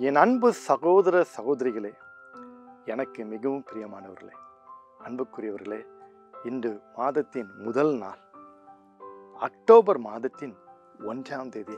என் அன்பு சகோதர சகோதரிகளே எனக்கு மிகவும் பிரியமானவர்களே அன்புக்குரியவர்களே இன்று மாதத்தின் முதல் நாள் அக்டோபர் மாதத்தின் ஒன்றாம் தேதி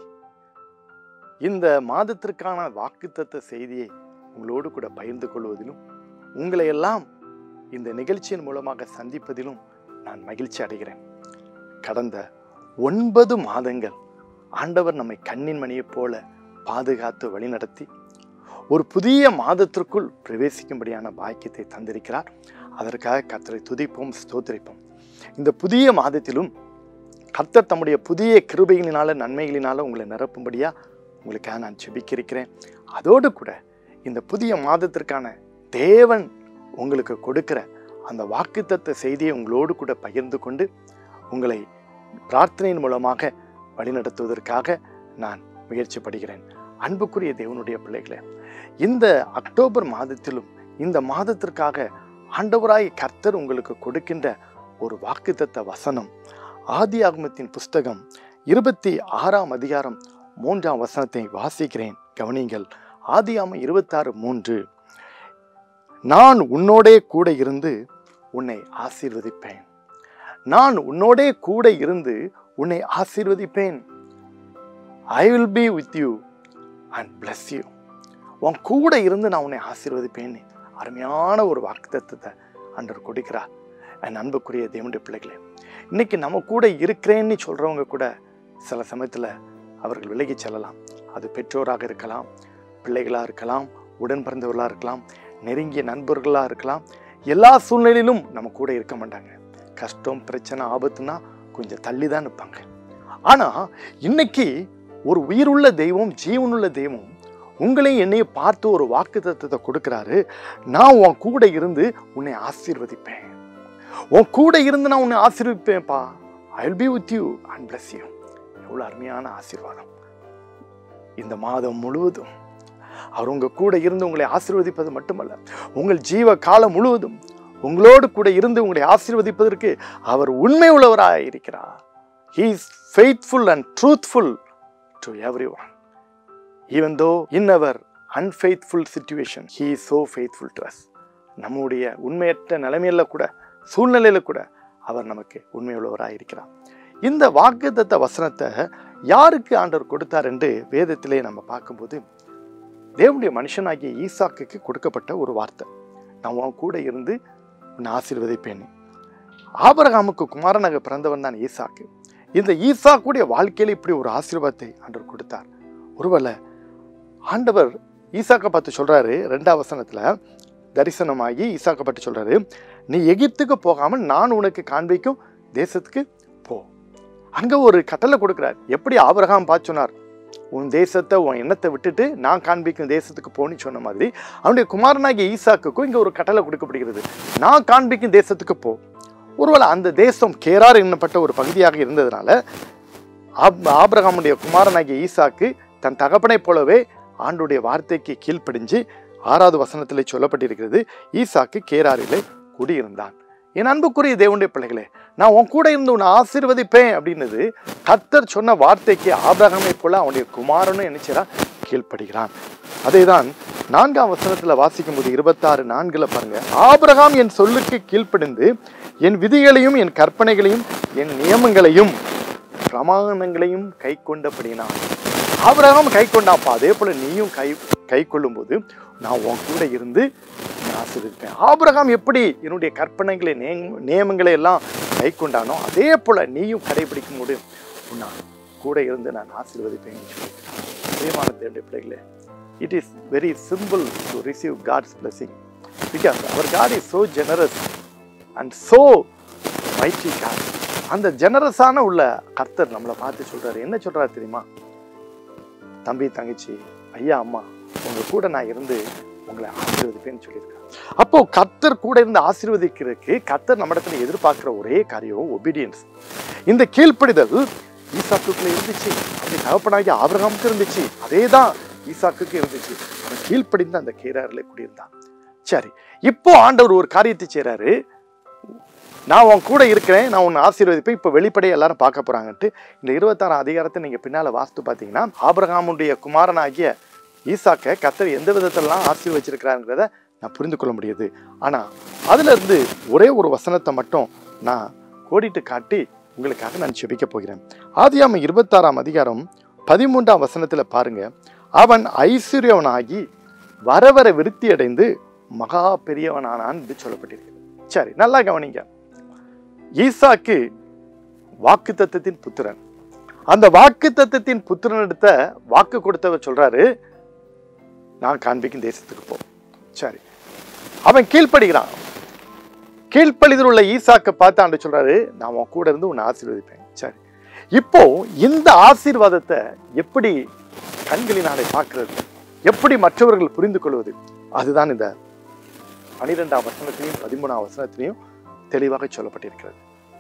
இந்த மாதத்திற்கான வாக்குத்தத்த செய்தியை உங்களோடு கூட பகிர்ந்து கொள்வதிலும் உங்களை எல்லாம் இந்த நிகழ்ச்சியின் மூலமாக சந்திப்பதிலும் நான் மகிழ்ச்சி அடைகிறேன் கடந்த ஒன்பது மாதங்கள் ஆண்டவர் நம்மை கண்ணின் மணியைப் போல பாதுகாத்து வழிநடத்தி ஒரு புதிய மாதத்திற்குள் பிரவேசிக்கும்படியான பாக்கியத்தை தந்திருக்கிறார் அதற்காக கர்த்தரை துதிப்போம் ஸ்தோத்திரிப்போம் இந்த புதிய மாதத்திலும் கர்த்தர் தம்முடைய புதிய கிருபைகளினால நன்மைகளினால உங்களை நிரப்பும்படியா உங்களுக்காக நான் ஜெபிக்கிறேன் அதோடு கூட இந்த புதிய மாதத்திற்கான தேவன் உங்களுக்கு கொடுக்கிற அந்த வாக்குத்தத்த செய்தியை உங்களோடு கூட பகிர்ந்து கொண்டு உங்களை பிரார்த்தனையின் மூலமாக வழிநடத்துவதற்காக நான் முயற்சிப்படுகிறேன் அன்புக்குரிய தேவனுடைய பிள்ளைகளே இந்த அக்டோபர் மாதத்திலும் இந்த மாதத்திற்காக ஆண்டவராய் கர்த்தர் உங்களுக்கு கொடுக்கின்ற ஒரு வாக்குத்தத்த வசனம் ஆதி ஆகமத்தின் புஸ்தகம் இருபத்தி ஆறாம் அதிகாரம் மூன்றாம் வசனத்தை வாசிக்கிறேன் கவனிங்கள் ஆதியாம இருபத்தாறு மூன்று நான் உன்னோடே கூட இருந்து உன்னை ஆசீர்வதிப்பேன் நான் உன்னோடே கூட இருந்து உன்னை ஆசீர்வதிப்பேன் I will be with you and bless you உன் கூட இருந்து நான் உன்னை ஆசீர்வதிப்பேன்னு அருமையான ஒரு வாக்குத்தத்தத்தை அன்றர் கொடுக்கிறார் என் அன்புக்குரிய தேவனுடைய பிள்ளைகளே இன்னைக்கு நம்ம கூட இருக்கிறேன்னு சொல்றவங்க கூட சில சமயத்தில் அவர்கள் விலகி செல்லலாம் அது பெற்றோராக இருக்கலாம் பிள்ளைகளாக இருக்கலாம் உடன் பிறந்தவர்களாக இருக்கலாம் நெருங்கிய நண்பர்களாக இருக்கலாம் எல்லா சூழ்நிலையிலும் நம்ம கூட இருக்க மாட்டாங்க கஷ்டம் பிரச்சனை ஆபத்துனா கொஞ்சம் தள்ளி தான் நிற்பாங்க ஆனால் இன்னைக்கு ஒரு உயிருள்ள தெய்வம் ஜீவனுள்ள தெய்வம் உங்களையும் என்னையும் பார்த்து ஒரு வாக்கு தத்துவத்தை கொடுக்குறாரு நான் உன் கூட இருந்து உன்னை ஆசீர்வதிப்பேன் உன் கூட இருந்து நான் உன்னை ஆசீர்வதிப்பேன்ப்பா I will be with you and bless you எவ்வளோ அருமையான ஆசீர்வாதம் இந்த மாதம் முழுவதும் அவர் உங்க கூட இருந்து உங்களை ஆசீர்வதிப்பது மட்டுமல்ல உங்கள் ஜீவ காலம் முழுவதும் உங்களோடு கூட இருந்து உங்களை ஆசீர்வதிப்பதற்கு அவர் உண்மை உள்ளவராக இருக்கிறார் he is faithful and truthful to everyone even though in our unfaithful situation he is so faithful to us நம்முடைய உண்மையற்ற நிலைமையில கூட சூழ்நிலையில கூட அவர் நமக்கு உண்மையுள்ளவராக இருக்கிறார் இந்த வாக்குத்தத்த வசனத்தை யாருக்கு ஆண்டவர் கொடுத்தார் என்று வேதத்திலே நம்ம பார்க்கும்போது தேவனுடைய மனுஷனாகிய ஈசாக்குக்கு கொடுக்கப்பட்ட ஒரு வார்த்தை நான் உன் கூட இருந்து உன்னை ஆசீர்வதிப்பேன் ஆபரகாமுக்கு குமாரனாக பிறந்தவன் தான் ஈசாக்கு இந்த ஈசாக்குடைய வாழ்க்கையில இப்படி ஒரு ஆசீர்வாதத்தை ஆண்டவர் கொடுத்தார் ஒருவேளை ஆண்டவர் ஈசாக்கை பார்த்து சொல்றாரு ரெண்டாம் வசனத்துல தரிசனமாகி ஈசாக்கை பார்த்து சொல்றாரு நீ எகிப்துக்கு போகாமல் நான் உனக்கு காண்பிக்கும் தேசத்துக்கு போ அங்க ஒரு கட்டளை கொடுக்கிறார் எப்படி ஆபிரகாம் பார்த்து சொன்னார் உன் தேசத்தை உன் எண்ணத்தை விட்டுட்டு நான் காண்பிக்கும் தேசத்துக்கு போன்னு சொன்ன மாதிரி அவனுடைய குமாரனாகிய ஈசாக்குக்கும் இங்க ஒரு கட்டளை கொடுக்கப்படுகிறது நான் காண்பிக்கும் தேசத்துக்கு போ ஒருவேளை அந்த தேசம் கேரார் என்னப்பட்ட ஒரு பகுதியாக இருந்ததுனால ஆப் ஆபிரகாமுடைய குமாரனாகிய ஈசாக்கு தன் தகப்பனைப் போலவே ஆண்டுடைய வார்த்தைக்கு கீழ்ப்படிஞ்சு ஆறாவது வசனத்திலே சொல்லப்பட்டிருக்கிறது ஈசாக்கு கேராரிலே குடியிருந்தான் என் அன்புக்குரிய தேவனுடைய பிள்ளைகளே நான் உன் கூட இருந்து உன்னை ஆசீர்வதிப்பேன் அப்படின்னது கர்த்தர் சொன்ன வார்த்தைக்கு ஆபிரகாமை போல அவனுடைய குமாரனும் நினைச்சான் கீழ்ப்படுகிறான் அதேதான் நான்காம் வசனத்துல வாசிக்கும் போது இருபத்தாறு நான்குல பாருங்க ஆபிரகாம் என் சொல்லுக்கு கீழ்ப்படிந்து என் விதிகளையும் என் கற்பனைகளையும் என் நியமங்களையும் பிரமாணங்களையும் கை கொண்டபடினான் ஆபிரகாம் கை கொண்டாப்பா அதே போல நீயும் கை கை கொள்ளும்போது நான் உன் கூட இருந்து நான் ஆசீர்வதிப்பேன் ஆபிரகாம் எப்படி என்னுடைய கற்பனைகளை நியம- நியமங்களை எல்லாம் கை கொண்டானோ அதே போல நீயும் கடைபிடிக்கும் போது நான் கூட இருந்து நான் ஆசீர்வதிப்பேன் பிரியமான தேவனுடைய பிள்ளைகளே it is very simple to receive God's blessing because our God is so generous and so mighty God அந்த ஜெனரஸான உள்ள கர்த்தர் நம்மளை பார்த்து சொல்றாரு என்ன சொல்றாரு தெரியுமா தம்பி தங்கச்சி ஐயா அம்மா உங்க கூட நான் இருந்து உங்களை ஆசீர்வதிப்பேன்னு சொல்லியிருக்காரு அப்போ கர்த்தர் கூட இருந்து ஆசீர்வதிக்கிறதுக்கு கர்த்தர் நம்ம இடத்துல எதிர்பார்க்கிற ஒரே காரியம் ஒபீடியன்ஸ் இந்த கீழ்ப்படிதல் ஈசாக்குக்குள்ள இருந்துச்சு அப்படி தகப்பனாகி ஆபிரகாமுக்கு இருந்துச்சு அதே தான் ஈசாக்குக்கு இருந்துச்சு அவன் கீழ்ப்படிந்து அந்த கேராரில் குடியிருந்தான் சரி இப்போ ஆண்டவர் ஒரு காரியத்தை செய்றாரு நான் உன் கூட இருக்கிறேன் நான் உன்னை ஆசீர்வதிப்பேன் இப்போ வெளிப்படையை எல்லாரும் பார்க்க போறாங்கன்ட்டு இந்த இருபத்தாறாம் அதிகாரத்தை நீங்க பின்னால வாஸ்து பார்த்தீங்கன்னா ஆபிரகாமுடைய குமாரனாகிய ஈசாக்கை கத்தர் எந்த விதத்திலலாம் ஆசீர்வச்சிருக்கிறாங்கிறத நான் புரிந்து கொள்ள முடியுது ஆனால் அதுல இருந்து ஒரே ஒரு வசனத்தை மட்டும் நான் கோடிட்டு காட்டி உங்களுக்காக நான் செபிக்க போகிறேன் ஆதியாம இருபத்தாறாம் அதிகாரம் பதிமூன்றாம் வசனத்துல பாருங்க அவன் ஐஸ்வர்யவனாகி வர வர விருத்தி அடைந்து மகா பெரியவனானான் என்று சொல்லப்பட்டிருக்கு சரி நல்லா கவனிங்க ஈசாக்கு வாக்கு தத்தத்தின் புத்திரன் அந்த வாக்கு தத்தத்தின் புத்திரன் எடுத்த வாக்கு கொடுத்தவர் சொல்றாரு நான் காண்பிக்கும் தேசத்துக்கு போ சரி அவன் கீழ்ப்படுகிறான் கீழ்ப்படிதல் உள்ள ஈசாக்கை பார்த்து ஆண்டு சொல்றாரு நான் உன் கூட இருந்து உன்னை ஆசீர்வதிப்பேன் சரி இப்போ இந்த ஆசீர்வாதத்தை எப்படி கண்களினாலே பார்க்கிறது எப்படி மற்றவர்கள் புரிந்து கொள்வது அதுதான் இந்த பனிரெண்டாம் வசனத்திலையும் பதிமூணாம் வசனத்திலையும் தெளிவாக சொல்லப்பட்டிருக்கிறது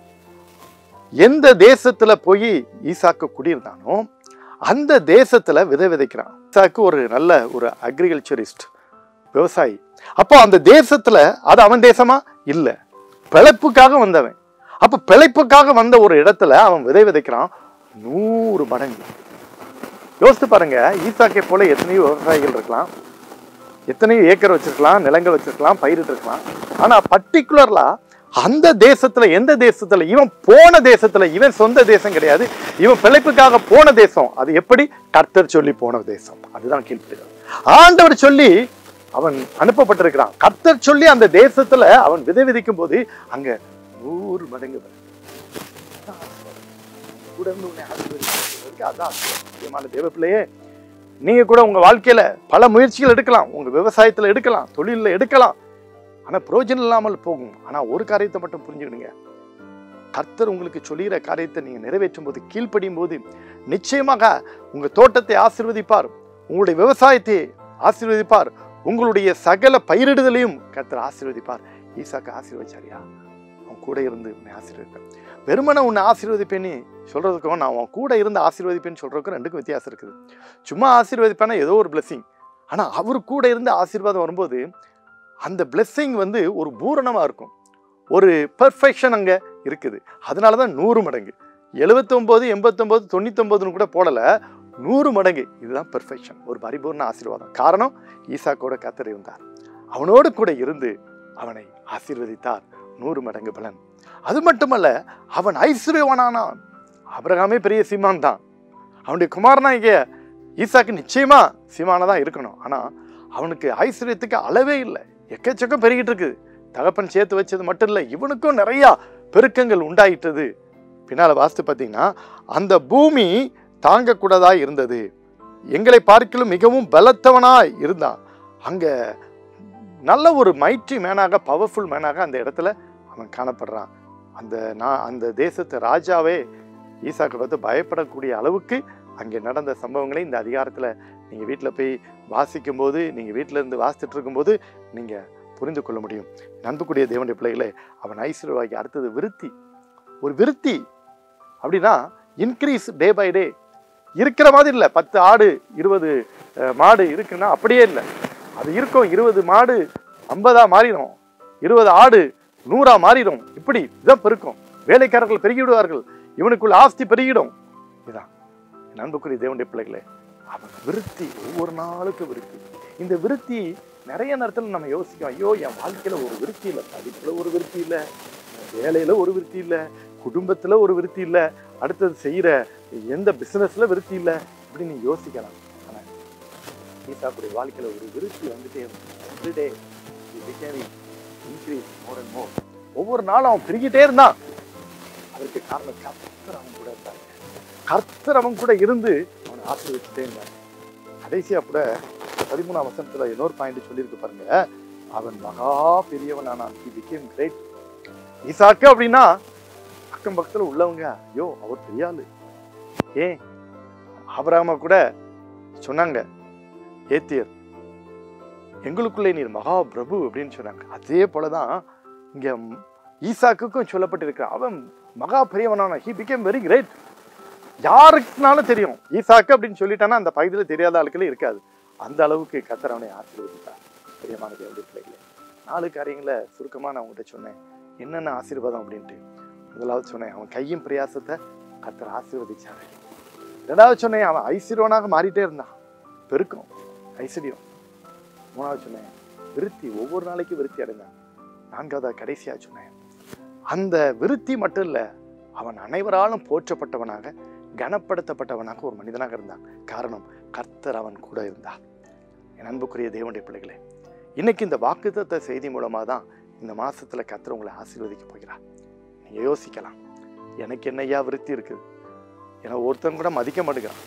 எந்த தேசத்துல போய் ஈசாக்கு குடியிருந்தானோ அந்த தேசத்துல விதை விதைக்கிறான் ஈசாக்கு ஒரு நல்ல ஒரு அக்ரிகல்ச்சரிஸ்ட் விவசாயி அப்போ அந்த தேசத்துல அது அவன் தேசமா இல்ல பிழைப்புக்காக வந்தவன் அப்ப பிழைப்புக்காக வந்த ஒரு இடத்துல அவன் விதை விதைக்கிறான் நூறு மடங்கு யோசித்து பாருங்க ஈசாக்கை போல எத்தனையோ விவசாயிகள் இருக்கலாம் எத்தனையோ ஏக்கர் வச்சிருக்கலாம் நிலங்கள் வச்சிருக்கலாம் பயிரிட்டு இருக்கலாம் ஆனா பர்டிகுலர்லா அந்த தேசத்துல எந்த தேசத்துல இவன் போன தேசத்துல இவன் சொந்த தேசம் கிடையாது இவன் பிழைப்புக்காக போன தேசம் அது எப்படி கர்த்தர் சொல்லி போன தேசம் அதுதான் கீழ்ப்படுகிறது ஆண்டவர் சொல்லி அவன் அனுப்பப்பட்டிருக்கிறான் கர்த்தர் சொல்லி அந்த தேசத்துல அவன் விதை விதைக்கும் போது அங்க நூறு மடங்கு வரும். அதான் ஆசீர்வாதம். கூட இருந்து உன்னை ஆசீர்வதிக்கிறதுக்கு அதான் ஆசீர்வாதம். பிரியமான தேவ பிள்ளையே நீங்க கூட உங்க வாழ்க்கையில பல முயற்சிகள் எடுக்கலாம் உங்க விவசாயத்துல எடுக்கலாம் தொழில்ல எடுக்கலாம் ஆனா பிரயோஜனம் இல்லாமல் போகும் ஆனா ஒரு காரியத்தை மட்டும் புரிஞ்சுக்கிடுங்க கர்த்தர் உங்களுக்கு சொல்லுகிற காரியத்தை நீங்க நிறைவேற்றும் போது கீழ்ப்படியும் போது நிச்சயமாக உங்க தோட்டத்தை ஆசீர்வதிப்பார் உங்களுடைய விவசாயத்தை ஆசீர்வதிப்பார் உங்களுடைய சகல பயிரிடுதலையும் கர்த்தர் ஆசீர்வதிப்பார் ஈசாக்கு ஆசீர்வதிச்சாரியா அவன் கூட இருந்து உன்னை ஆசீர்வதிப்பேன் வெறுமனை உன்னை ஆசீர்வதிப்பேன்னு சொல்றதுக்கும் நான் அவன் கூட இருந்து ஆசீர்வதிப்பேன்னு சொல்றதுக்கும் ரெண்டுக்கும் வித்தியாசம் இருக்குது சும்மா ஆசீர்வதிப்பேன்னா ஏதோ ஒரு blessing ஆனா அவர் கூட இருந்து ஆசீர்வாதம் வரும்போது அந்த blessing வந்து ஒரு பூரணமா இருக்கும் ஒரு பெர்ஃபெக்ஷன் அங்க இருக்குது அதனால தான் நூறு மடங்கு எழுபத்தொம்போது எண்பத்தொம்போது தொண்ணூத்தொம்போதுன்னு கூட போடல நூறு மடங்கு இதுதான் பெர்ஃபெக்ஷன் ஒரு பரிபூர்ண ஆசீர்வாதம் காரணம் ஈசாக்கோட கத்தர் இருந்தார் அவனோடு கூட இருந்து அவனை ஆசீர்வதித்தார் நூறு மடங்கு பலன் அது மட்டுமல்ல அவன் ஐஸ்வர்யவானானான் அபிரகாமே பெரிய சீமான் தான் அவனுடைய குமாரனாகிய ஈசாக்கு நிச்சயமா சீமானா தான் இருக்கணும் ஆனா அவனுக்கு ஐஸ்வர்யத்துக்கு அளவே இல்லை எக்கச்சக்கம் பெருகிட்டு இருக்குது தகப்பன் சேர்த்து வச்சது மட்டும் இல்லை இவனுக்கும் நிறைய பெருக்கங்கள் உண்டாயிட்டது பின்னால வாஸ்து பார்த்தீங்கன்னா அந்த பூமி தாங்கக்கூடதாய் இருந்தது எங்களை பார்க்கலும் மிகவும் பலத்தவனாய் இருந்தான் அங்க நல்ல ஒரு மைட்ரி மேனாக பவர்ஃபுல் மேனாக அந்த இடத்துல அவன் காணப்படுறான் அந்த நான் அந்த தேசத்து ராஜாவே ஈசாக்கை பார்த்து பயப்படக்கூடிய அளவுக்கு அங்கே நடந்த சம்பவங்களை இந்த அதிகாரத்தில் நீங்கள் வீட்டில் போய் வாசிக்கும் போது நீங்கள் வீட்டில் இருந்து வாசித்துட்டு இருக்கும்போது நீங்கள் புரிந்து கொள்ள முடியும் நண்புக்குரிய தேவனுடைய பிள்ளைகளே அவன் ஐஸ்வர்யவாகி அடுத்தது விருத்தி ஒரு விருத்தி அப்படின்னா இன்க்ரீஸ் டே பை டே இருக்கிற மாதிரி இல்லை பத்து ஆடு இருபது அஹ், மாடு இருக்குன்னா அப்படியே இல்லை அது இருக்கும் இருபது மாடு ஐம்பதா மாறிடும் இருபது ஆடு நூறா மாறிடும் இப்படி இதான் பெருக்கும் வேலைக்காரர்கள் பெருகி விடுவார்கள் இவனுக்குள்ள ஆஸ்தி பெருகிடும் இதான் என் அன்புக்குரிய தேவனுடைய பிள்ளைகளே அவன் விருத்தி ஒவ்வொரு நாளுக்கு விருத்தி இந்த விருத்தி நிறைய நேரத்தில் நம்ம யோசிக்கும் ஐயோ என் வாழ்க்கையில ஒரு விருத்தி இல்லை படிப்புல ஒரு விருத்தி இல்லை வேலையில ஒரு விருத்தி இல்லை குடும்பத்துல ஒரு விருத்தி இல்லை அடுத்தது செய்யற எந்த பிசினஸ்ல விருத்தி இல்லை இப்படி நீ யோசிக்கலாம் ஆனா ஈசாக்குடைய வாழ்க்கையில ஒரு விருத்தி வந்துட்டே everyday increase more and more ஒவ்வொரு நாளும் அவன் பெருகிட்டே இருந்தான் அதற்கு காரணம் கர்த்தர் அவன் கூட இருந்தாங்க கர்த்தர் அவன் கூட இருந்து அவனை ஆசீர்வதிச்சுட்டே இருந்தாங்க கடைசியா கூட பதிமூணாம் வசனத்துல இன்னொரு பாயிண்ட் சொல்லியிருக்கு பாருங்க அவன் மகா பெரியவனானான் he became great ஈசாக்கு அப்படின்னா அக்கம் பக்கத்துல உள்ளவங்க ஐயோ அவர் பெரிய ஆளு ஏன் ஆபிரகாம கூட சொன்னாங்க ஏத்தியர் எங்களுக்குள்ளே நீர் மகா பிரபு அப்படின்னு சொன்னாங்க அதே போலதான் இங்க ஈசாக்குக்கும் சொல்லப்பட்டிருக்கு அவன் மகா பெரியவனான ஹி பிகேம் வெரி கிரேட் யாருக்குனாலும் தெரியும் ஈசாக்கு அப்படின்னு சொல்லிட்டானா அந்த பகுதியில் தெரியாத ஆட்களே இருக்காது அந்த அளவுக்கு கத்தர் அவனை ஆசீர்வதித்தார் பிரியமான தேவனுடைய பிள்ளைகளே நாலு காரியங்களை சுருக்கமா நான் உங்ககிட்ட சொன்னேன் என்னென்ன ஆசீர்வாதம் அப்படின்ட்டு முதலாவது சொன்னேன் அவன் கையும் பிரயாசத்தை கத்தர் ஆசீர்வதிச்சாரு ரெண்டாவது சொன்னேன் அவன் ஐஸ்வர்யவனாக மாறிட்டே இருந்தான் பெருக்கம் ஐஸ்வர்யம் மூணாவது சொன்னேன் விருத்தி ஒவ்வொரு நாளைக்கும் விருத்தி அடைந்தான் நான்காவதா கடைசியா சொன்னேன் அந்த விருத்தி மட்டும் இல்ல அவன் அனைவராலும் போற்றப்பட்டவனாக கனப்படுத்தப்பட்டவனாக ஒரு மனிதனாக இருந்தான் காரணம் கர்த்தர் அவன் கூட இருந்தார் என் அன்புக்குரிய தேவனுடைய பிள்ளைகளே இன்னைக்கு இந்த வாக்குத்தத்த செய்தி மூலமா தான் இந்த மாசத்துல கர்த்தர் உங்களை ஆசீர்வதிக்க போகிறார் நீங்க யோசிக்கலாம் எனக்கு என்னையா விருத்தி இருக்குது ஏன்னா ஒருத்தன் கூட மதிக்க மாட்டேங்கிறான்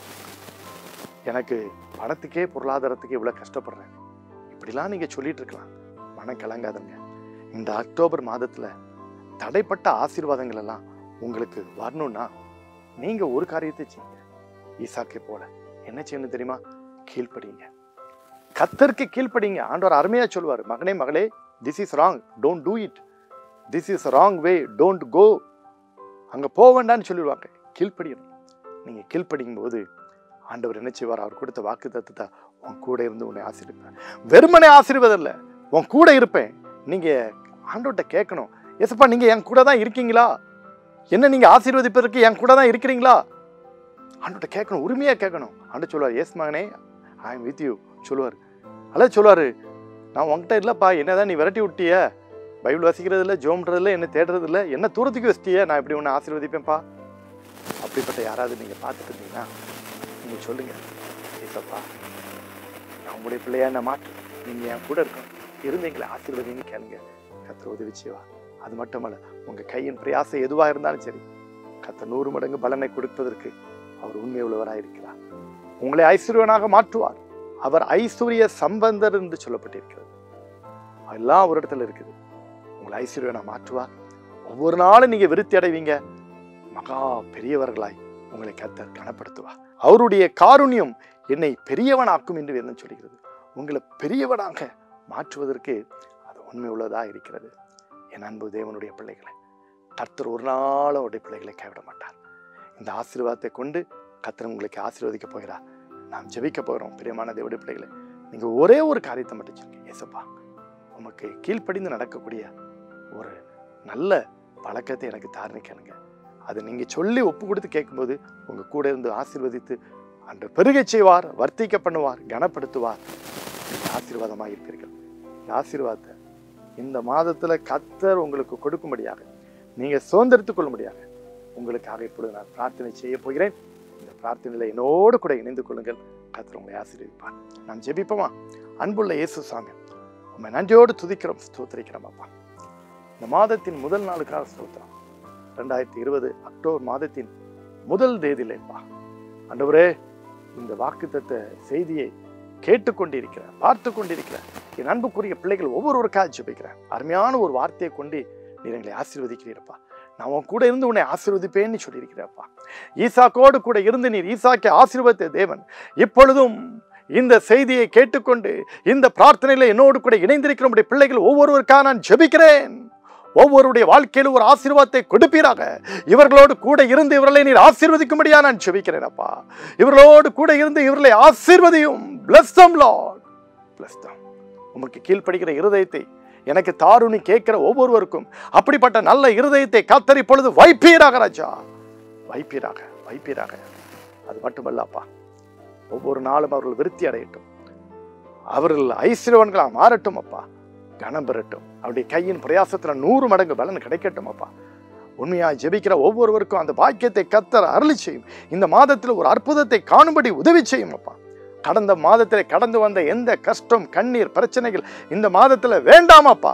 எனக்கு பணத்துக்கே பொருளாதாரத்துக்கு இவ்வளவு கஷ்டப்படுறேன் இப்படிலாம் நீங்க சொல்லிட்டு இருக்கலாம் மனம் கலங்காதுங்க இந்த அக்டோபர் மாதத்துல தடைப்பட்ட ஆசீர்வாதங்கள் எல்லாம் உங்களுக்கு வரணும்னா நீங்க ஒரு காரியத்தை செய்யுங்க ஈசாக்கை போல என்ன செய்யணும் தெரியுமா கீழ்ப்படிங்க கத்தருக்கு கீழ்ப்படிங்க ஆண்டவர் அருமையா சொல்வார் மகனே மகளே this is wrong don't do it this is wrong way don't go அங்க போக வேண்டாம்னு சொல்லிடுவாங்க கீழ்ப்படியணும் நீங்க கீழ்ப்படியும் போது ஆண்டவர் என்ன செய்வார் அவர் கொடுத்த வாக்கு தத்துவத்தை உன் கூட இருந்து உன்னை ஆசீர்வார் வெறுமனே ஆசீர்வாதம் இல்லை உன் கூட இருப்பேன் நீங்க ஆண்டவர்கிட்ட கேட்கணும் எசப்பா நீங்க என் கூட தான் இருக்கீங்களா என்ன நீங்க ஆசீர்வதிப்பதற்கு என் கூட தான் இருக்கிறீங்களா ஆண்டவர்கிட்ட கேட்கணும் உரிமையா கேட்கணும் ஆண்டு சொல்லுவார் எஸ் மகனே ஐ எம் வித் யூ சொல்லுவார் அல்ல சொல்லுவாரு நான் உன்கிட்ட இல்லப்பா என்னதான் நீ விரட்டி விட்டிய பைபிள் வாசிக்கிறது இல்லை ஜோம்ன்றது என்ன தேடுறது இல்லை என்ன தூரத்துக்கு வச்சிட்டிய நான் இப்படி உன்னை ஆசீர்வதிப்பேன்ப்பா அப்படிப்பட்ட யாராவது நீங்க பார்த்துட்டு இருந்தீங்கன்னா நீங்க சொல்லுங்க ஏசப்பா நான் உங்களுடைய பிள்ளையா என்ன மாற்று நீங்க என் கூட இருக்கணும் இருந்தீங்களே ஆசீர்வதின்னு கேளுங்க கத்திர உதவி செய்வா அது மட்டுமல்ல உங்க கையின் பிரயாசம் எதுவா இருந்தாலும் சரி கத்த நூறு மடங்கு பலனை கொடுப்பதற்கு அவர் உண்மை உள்ளவராக இருக்கிறார் உங்களை ஐஸ்வர்யவனாக மாற்றுவார் அவர் ஐஸ்வர்ய சம்பந்தர் என்று சொல்லப்பட்டிருக்கிறது எல்லாம் ஒரு இடத்துல இருக்குது உங்களை ஐஸ்வர்யவனா மாற்றுவார் ஒவ்வொரு நாளும் நீங்க விருத்தி அடைவீங்க மகா பெரியவர்களாய் உங்களை கத்தர் கனப்படுத்துவார் அவருடைய காருண்யம் என்னை பெரியவனாக்கும் என்று வேதம் சொல்கிறது உங்களை பெரியவனாக மாற்றுவதற்கு அது உண்மை உள்ளதா இருக்கிறது என் அன்பு தேவனுடைய பிள்ளைகளை கர்த்தர் ஒரு நாளும் அவருடைய பிள்ளைகளை கைவிட மாட்டார் இந்த ஆசீர்வாதத்தை கொண்டு கர்த்தர் உங்களுக்கு ஆசீர்வதிக்க போகிறார் நாம் ஜெபிக்க போகிறோம் பிரியமான தேவனுடைய பிள்ளைகளை நீங்க ஒரே ஒரு காரியத்தை மட்டும் சொல்லுங்க ஏசப்பா உமக்கு கீழ்ப்படிந்து நடக்கக்கூடிய ஒரு நல்ல பழக்கத்தை எனக்கு தாரணை கேளுங்க அதை நீங்க சொல்லி ஒப்பு கொடுத்து கேட்கும்போது உங்க கூட இருந்து ஆசீர்வதித்து அன்று பெருகச் செய்வார் வர்த்திக்க பண்ணுவார் கனப்படுத்துவார் நீங்க ஆசீர்வாதமாக இருப்பீர்கள் இந்த ஆசீர்வாதத்தை இந்த மாதத்துல கத்தர் உங்களுக்கு கொடுக்கும்படியாக நீங்க சுதந்திரத்துக் கொள்ளும்படியாக உங்களுக்காக இப்பொழுது நான் பிரார்த்தனை செய்ய போகிறேன் இந்த பிரார்த்தனையில என்னோடு கூட இணைந்து கொள்ளுங்கள் கத்தர் உங்களை ஆசீர்வதிப்பார் நான் ஜெபிப்போமா அன்புள்ள இயேசு சாமி உண்மை நன்றியோடு துதிக்கிறோம் ஸ்தோத்திரிக்கிறோம் அப்பா இந்த மாதத்தின் முதல் நாளுக்காக ஸ்தோத்திரம் ரெண்டாயிரத்தி இருபது அக்டோபர் மாதத்தின் முதல் தேதியிலேப்பா ஆண்டவரே இந்த வாக்குத்தத்த செய்தியை கேட்டுக்கொண்டிருக்கிற பார்த்து கொண்டிருக்கிற என் அன்புக்குரிய பிள்ளைகள் ஒவ்வொருவருக்காக ஜெபிக்கிறேன் அருமையான ஒரு வார்த்தையை கொண்டு நீர் எங்களை ஆசீர்வதிக்கிறீரப்பா நான் உன் கூட இருந்து உன்னை ஆசீர்வதிப்பேன்னு சொல்லியிருக்கிறப்பா ஈசாக்கோடு கூட இருந்து நீர் ஈசாக்கை ஆசீர்வதித்த தேவன் இப்பொழுதும் இந்த செய்தியை கேட்டுக்கொண்டு இந்த பிரார்த்தனையில என்னோடு கூட இணைந்திருக்கிற உம்முடைய பிள்ளைகள் ஒவ்வொருவருக்காக நான் ஜெபிக்கிறேன் ஒவ்வொருடைய வாழ்க்கையிலும் ஒரு ஆசீர்வாதத்தை கொடுப்பீராக இவர்களோடு கூட இருந்து இவர்களை நீர் ஆசீர்வதிக்கும்படியா நான் ஜெபிக்கிறேன் அப்பா இவர்களோடு கூட இருந்து இவர்களை ஆசீர்வதியும் bless them lord bless them உமக்கு கீழ்ப்படுகிற இருதயத்தை எனக்கு தாருணி கேட்கிற ஒவ்வொருவருக்கும் அப்படிப்பட்ட நல்ல இருதயத்தை கத்தர் இப்பொழுது வைப்பீராக ராஜா வைப்பீராக வைப்பீராக அது மட்டுமல்ல அப்பா ஒவ்வொரு நாளும் அவர்கள் விருத்தி அடையட்டும் அவர்கள் ஐஸ்வர்யவன்களா மாறட்டும் அப்பா கனம் பெறட்டும் அவருடைய கையின் பிரயாசத்துல நூறு மடங்கு பலன் கிடைக்கட்டும் அப்பா உண்மையா ஜெபிக்கிற ஒவ்வொருவருக்கும் அந்த பாக்கியத்தை கத்தர் அருளி செய்யும் இந்த மாதத்தில் ஒரு அற்புதத்தை காணும்படி உதவி செய்யும் அப்பா கடந்த மாதத்தில் கடந்து வந்த எந்த கஷ்டம் கண்ணீர் பிரச்சனைகள் இந்த மாதத்துல வேண்டாமாப்பா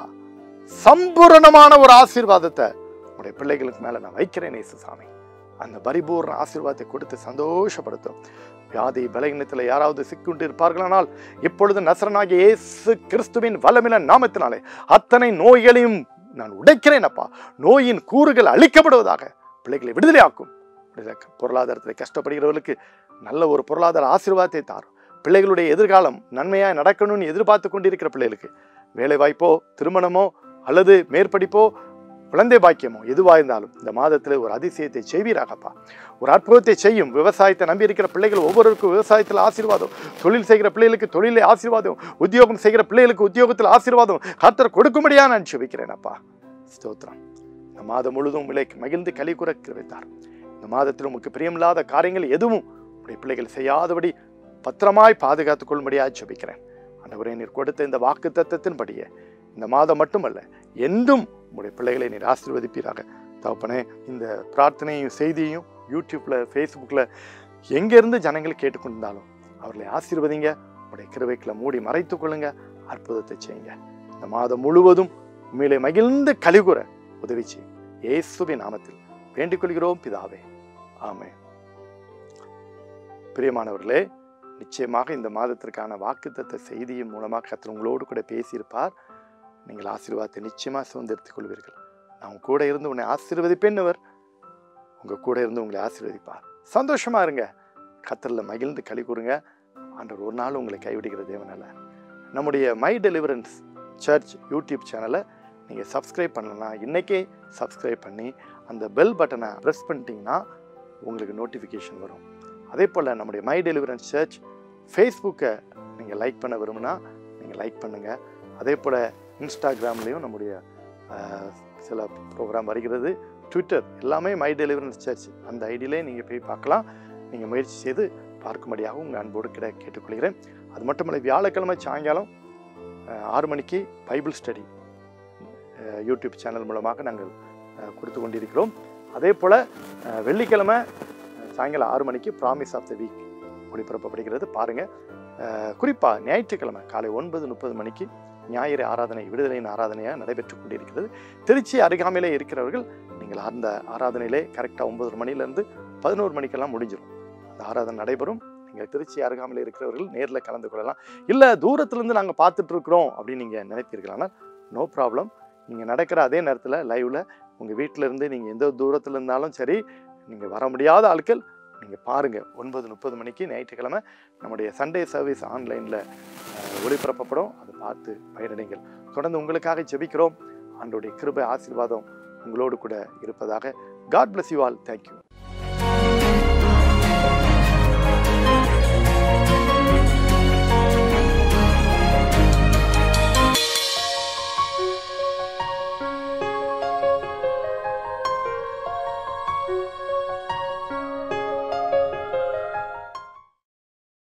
சம்பூரணமான ஒரு ஆசீர்வாதத்தை உடைய பிள்ளைகளுக்கு மேல நான் வைக்கிறேன் இயேசு சாமி அந்த பரிபூர்ண ஆசீர்வாதத்தை கொடுத்து சந்தோஷப்படுத்தும் வியாதி பலகீனத்தில் யாராவது சிக்குண்டு இருப்பார்களானால் இப்பொழுது நசரனாகிய இயேசு கிறிஸ்துவின் வல்லமில நாமத்தினாலே அத்தனை நோய்களையும் நான் உடைக்கிறேன் அப்பா நோயின் கூறுகள் அழிக்கப்படுவதாக பிள்ளைகளை விடுதலையாக்கும் விடுதலை- பொருளாதாரத்தில் கஷ்டப்படுகிறவர்களுக்கு நல்ல ஒரு பொருளாதார ஆசீர்வாதத்தை தாரும் பிள்ளைகளுடைய எதிர்காலம் நன்மையாக நடக்கணும்னு எதிர்பார்த்து கொண்டிருக்கிற பிள்ளைகளுக்கு வேலை வாய்ப்போ திருமணமோ அல்லது மேற்படிப்போ குழந்தை பாக்கியமோ எதுவாக இருந்தாலும் இந்த மாதத்தில் ஒரு அதிசயத்தை செய்வீராகப்பா ஒரு அற்புதத்தை செய்யும் விவசாயத்தை நம்பி இருக்கிற பிள்ளைகள் ஒவ்வொருவருக்கும் விவசாயத்தில் ஆசீர்வாதம் தொழில் செய்கிற பிள்ளைகளுக்கு தொழிலே ஆசீர்வாதம் உத்தியோகம் செய்கிற பிள்ளைகளுக்கு உத்தியோகத்தில் ஆசீர்வாதம் கர்த்தர் கொடுக்கும்படியா நான் ஜெபிக்கிறேன் அப்பா ஸ்தோத்திரம் இந்த மாதம் முழுதும் விலைக்கு மகிழ்ந்து களி குறைக்க வைத்தார் இந்த மாதத்தில் உமக்கு பிரியமில்லாத காரியங்கள் எதுவும் உடைய பிள்ளைகள் செய்யாதபடி பத்திரமாய் பாதுகாத்துக் கொள்ளும்படியாக ஜெபிக்கிறேன் ஆண்டவரே நீர் கொடுத்த இந்த வாக்கு தத்தத்தின்படியே இந்த மாதம் மட்டுமல்ல என்றும் உங்களுடைய பிள்ளைகளை நீர் ஆசீர்வதிப்பீராக தகப்பனே இந்த பிரார்த்தனையும் செய்தியையும் யூடியூப்ல ஃபேஸ்புக்கில் எங்கேருந்து ஜனங்கள் கேட்டுக்கொண்டிருந்தாலும் அவர்களை ஆசீர்வதிங்க உங்களுடைய கிருவைக்குள்ள மூடி மறைத்துக் கொள்ளுங்க அற்புதத்தை செய்யுங்க இந்த மாதம் முழுவதும் உண்மையிலே மகிழ்ந்து கலிகுற உதவி செய்யும் இயேசுவின் நாமத்தில் வேண்டிக் கொள்கிறோம் பிதாவே ஆமே பிரியமானவர்களே நிச்சயமாக இந்த மாதத்திற்கான வாக்குத்தத்த செய்தியின் மூலமாக கர்த்தர் உங்களோடு கூட பேசியிருப்பார் நீங்கள் ஆசீர்வாதத்தை நிச்சயமாக சுதந்திரத்துக் கொள்வீர்கள் நான் உங்க கூட இருந்து உன்னை ஆசீர்வதிப்பேன்னவர் உங்க கூட இருந்து உங்களை ஆசீர்வதிப்பார் சந்தோஷமா இருங்க கத்தரில் மகிழ்ந்து களி கூறுங்க ஆண்டவர் ஒரு நாள் உங்களை கைவிடுகிற தேவனல்ல நம்முடைய மை டெலிவரன்ஸ் சர்ச் யூடியூப் சேனலை நீங்கள் சப்ஸ்கிரைப் பண்ணலாம் இன்றைக்கே சப்ஸ்கிரைப் பண்ணி அந்த பெல் பட்டனை ப்ரெஸ் பண்ணிட்டீங்கன்னா உங்களுக்கு நோட்டிஃபிகேஷன் வரும் அதே போல் நம்முடைய மை டெலிவரன்ஸ் சர்ச் ஃபேஸ்புக்கை நீங்கள் லைக் பண்ண விரும்புனா நீங்கள் லைக் பண்ணுங்கள் அதே போல் இன்ஸ்டாகிராம்லேயும் நம்முடைய ஆஹ், சில ப்ரோக்ராம் வருகிறது ட்விட்டர் எல்லாமே மை டெலிவரன்ஸ் சர்ச் அந்த ஐடியிலே நீங்கள் போய் பார்க்கலாம் நீங்கள் முயற்சி செய்து பார்க்கும்படியாக உங்கள் அன்போடு கிட கேட்டுக்கொள்கிறேன் அது மட்டுமல்ல வியாழக்கிழமை சாயங்காலம் ஆஹ், ஆறு மணிக்கு பைபிள் ஸ்டடி ஆஹ், யூடியூப் சேனல் மூலமாக நாங்கள் ஆஹ், கொடுத்து கொண்டிருக்கிறோம் அதே போல் ஆஹ், வெள்ளிக்கிழமை ஆஹ், சாயங்காலம் ஆறு மணிக்கு ப்ராமிஸ் ஆஃப் த வீக் ஒளிபரப்பப்படுகிறது பாருங்கள் குறிப்பாக ஞாயிற்றுக்கிழமை காலை ஒன்பது முப்பது மணிக்கு ஞாயிறு ஆராதனை விடுதலையின் ஆராதனையாக நடைபெற்று கொண்டிருக்கிறது திருச்சி அருகாமையிலே இருக்கிறவர்கள் நீங்கள் அந்த ஆராதனையிலே கரெக்டாக ஒன்பது மணிலேருந்து பதினோரு மணிக்கெல்லாம் முடிஞ்சிடும் அந்த ஆராதனை நடைபெறும் நீங்கள் திருச்சி அருகாமையில் இருக்கிறவர்கள் நேரில் கலந்து கொள்ளலாம் இல்லை தூரத்துலேருந்து நாங்கள் பார்த்துட்டு இருக்கிறோம் அப்படின்னு நீங்கள் நினைப்பீர்களானால் நோ ப்ராப்ளம் நீங்கள் நடக்கிற அதே நேரத்தில் லைவில் உங்கள் வீட்டில் இருந்து நீங்கள் எந்த தூரத்தில் இருந்தாலும் சரி நீங்கள் வர முடியாத ஆட்கள் நீங்கள் பாருங்கள் ஒன்பது முப்பது மணிக்கு ஞாயிற்றுக்கிழமை நம்முடைய சண்டே சர்வீஸ் ஆன்லைனில் ஒளிபரப்பப்படும் அதை பார்த்து பயனடைங்கள் தொடர்ந்து உங்களுக்காக ஜெபிக்கிறோம் ஆண்டோடைய கிருபை ஆசீர்வாதம் உங்களோடு கூட இருப்பதாக God bless you all thank you